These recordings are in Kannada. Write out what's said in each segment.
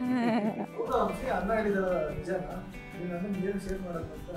ಹೌದಾ ಅನ್ಸಿ ಅನ್ನ ಹೇಳಿದಾರ ನಿಜನಾ ನೀನು ಅನ್ನ ಏನು ಶೇರ್ ಮಾಡೋದು ಅಂತ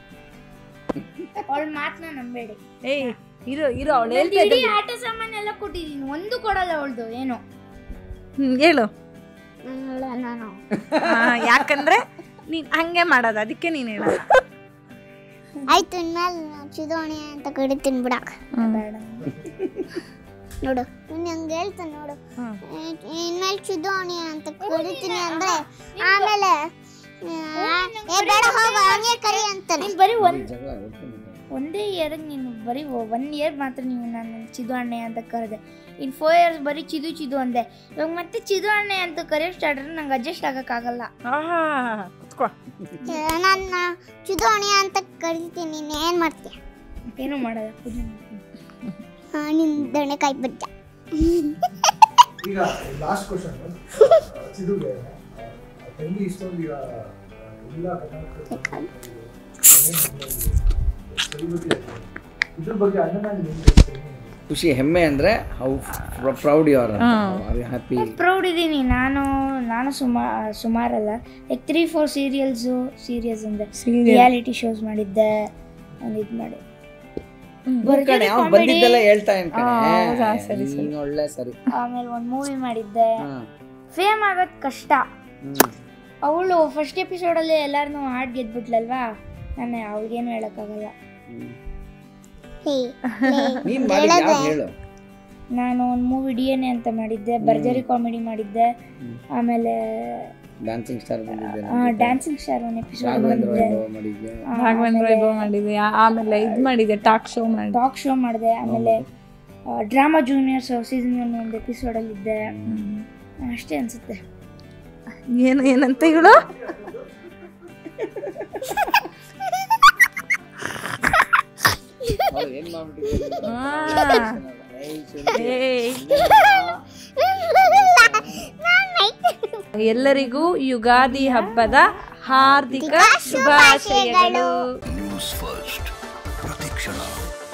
ಅವಳ ಮಾತನ್ನ ನಂಬೇಡಿ ಏಯ್ ಇರು ಇರು ಅವಳು ನಂದು ಹೇಳ್ತಾ ಇಡೀ ಇದ್ದಾಳೆ. ಆಟ ಸಾಮಾನೆಲ್ಲ ಕೊಟ್ಟಿದ್ದೀನಿ ಒಂದು ಕೊಡಲ್ಲ ಅವಳ್ದು ಏನು ಹ್ಮ್, ಹೇಳು ನಾನು ಆ, ಯಾಕಂದ್ರೆ ನೀನ್ ಹಂಗೆ ಮಾಡೋದು ಅದಕ್ಕೆ ನೀನ್ ಹೇಳೋದು ಆಯ್ತು ಇನ್ಮೇಲೆ ಚಿದೋಣಿ ಅಂತ ಕಡಿತೀನಿ ಬಿಡಕ್ ಬೇಡ ನೋಡು ಇನ್ನು ಹಂಗೆ ಹೇಳ್ತಾನೆ ನೋಡು ಹ್ಮ್. ಇ- ಇನ್ಮೇಲೆ ಚಿದೋಣಿ ಅಂತ ಕಡಿತೀನಿ ಅಂದ್ರೆ ಆಮೇಲೆ ಆ, ಏ ಬೇಡ ಹೋಗು ಹಂಗೆ ಕರಿ ಅಂತಾನೆ ನೀನ್ ಬರೀ ಒಂದ್ ಜಗಳ ಹೇಳ್ಕೊಂಡು ಒಂದೇ ಇಯರ್ಗೆ ನೀನು ಬರೀ ಒನ್ ಇಯರ್ ಮಾತ್ರ ನೀವು ನಾನು ಚಿದು ಅಣ್ಣೆ ಅಂತ ಕರೆದೆ ಇನ್ ಫೋರ್ ಇಯರ್ಸ್ ಬರೀ ಚಿದು ಚಿದು ಅಂದೆ ಇವಾಗ ಮತ್ತೆ ಚಿದು ಅಣ್ಣೆ ಅಂತ ಕರೆಯೋಕೆ ಸ್ಟಾರ್ಟ್ ನಂಗೆ ಅಡ್ಜಸ್ಟ್ ಆಗಕ್ಕಾಗಲ್ಲ ಆಹಾ ಕುತ್ಕೋ ನನ್ನ ಚಿದೋಣಿ ಅಂತ ಕರಿತೀನಿ ನೀನು ಏನು ಮಾಡ್ತೀಯ ಏನೂ ಮಾಡಲ್ಲ ಪೂಜೆ ಮಾಡ್ತೀನಿ ಆ, ನಿನ್ ದೊಣ್ಣೆಕಾಯಿ ಬಜ್ಜ ಈಗ ಲಾಸ್ಟ್ ಕ್ವಶನ್ ಚಿದುಗೆ ತಂಗಿ ಇಷ್ಟೊಂದು ಈಗ ಎಲ್ಲ ಕರ್ನಾಟಕ ಸೆಲೆಬ್ರಿಟಿ ಇದ್ರ ಬಗ್ಗೆ ಅಣ್ಣನ ನಿಮ್ಗೆ ಖುಷಿ ಹೆಮ್ಮೆ ಅಂದ್ರೆ how proud you are happy proud ಇದ್ದೀನಿ ನಾನು ನಾನು ಸುಮಾ ಸುಮಾರಲ್ಲ like three four serials serials ಅಂದೆ ರಿಯಾಲಿಟಿ ಶೋಸ್ ಮಾಡಿದ್ದೆ ಒಂದು ಇದು ಮಾಡಿ ಕಣೆ ಅವ್ನು ಬಂದಿದ್ದೆಲ್ಲ ಹೇಳ್ತಾ ಇನ್ ಕಣೆ ಆ, ಹೌದಾ? ಸರಿ, ಸರಿ. ನೀನ್ ಒಳ್ಳೆ ಸರಿ ಆಮೇಲೆ ಒಂದು ಮೂವಿ ಮಾಡಿದ್ದೆ ಹಾ. ಫೇಮ್ ಆಗೋದು ಕಷ್ಟ ಹ್ಮ್. ಅವಳು ಫಸ್ಟ್ ಎಪಿಸೋಡಲ್ಲಿ ಎಲ್ಲಾರನ್ನೂ ಹಾಡ್ ಗೆದ್ಬಿಟ್ಲಲ್ವಾ ನಾನು ಅವಳಿಗೇನು ಹೇಳೋಕ್ಕಾಗಲ್ಲ ಹ್ಮ್. ಹೇ ನೀನ್ ಮಾಡಿದ್ ಯಾವ್ದು ಹೇಳು ನಾನು ಒಂದು ಮೂವಿ ಡಿ ಎನ್ ಎ ಅಂತ ಮಾಡಿದ್ದೆ ಭರ್ಜರಿ ಕಾಮಿಡಿ ಮಾಡಿದ್ದೆ ಹ್ಮ್. ಆಮೇಲೆ ಡ್ಯಾನ್ಸಿಂಗ್ ಸ್ಟಾರ್ ಬಂದಿದ್ದೆ ಡ್ಯಾನ್ಸಿಂಗ್ ಸ್ಟಾರ್ ಒಂದು ಎಪಿಸೋಡ್ ರಾಘವೇಂದ್ರ ಮಾಡಿದ್ದೆ ವೈಭವ ಮಾಡಿದ್ದೆ ರಾಘವೇಂದ್ರ ವೈಭವ್ ಮಾಡಿದೆ ಆ- ಆಮೇಲೆ ಇದ್ ಮಾಡಿದೆ ಟಾಕ್ ಶೋ ಮಾಡಿದೆ ಟಾಕ್ ಶೋ ಮಾಡಿದೆ ಆಮೇಲೆ ಡ್ರಾಮಾ ಜೂನಿಯರ್ಸ್ ಸೀಸನ್ ಒನ್ ಒಂದು ಎಪಿಸೋಡಲ್ಲಿ ಇದ್ದೆ ಅಷ್ಟೇ ಅನ್ಸುತ್ತೆ ಏನು ಏನಂತ ಹೇಳು ಅವ್ಳು ಏನ್ ಮಾಡ್ಬಿಟ್ಟಿದ್ದಾಳೆ? ಆ. ಏಯ್ ಸುಮ್ನೆ. ಏಯ್. ಎಲ್ಲರಿಗೂ ಯುಗಾದಿ ಹಬ್ಬದ ಹಾರ್ದಿಕ ಶುಭಾಶಯಗಳು ನ್ಯೂಸ್ ಫಸ್ಟ್ ಪ್ರತಿಕ್ಷಣ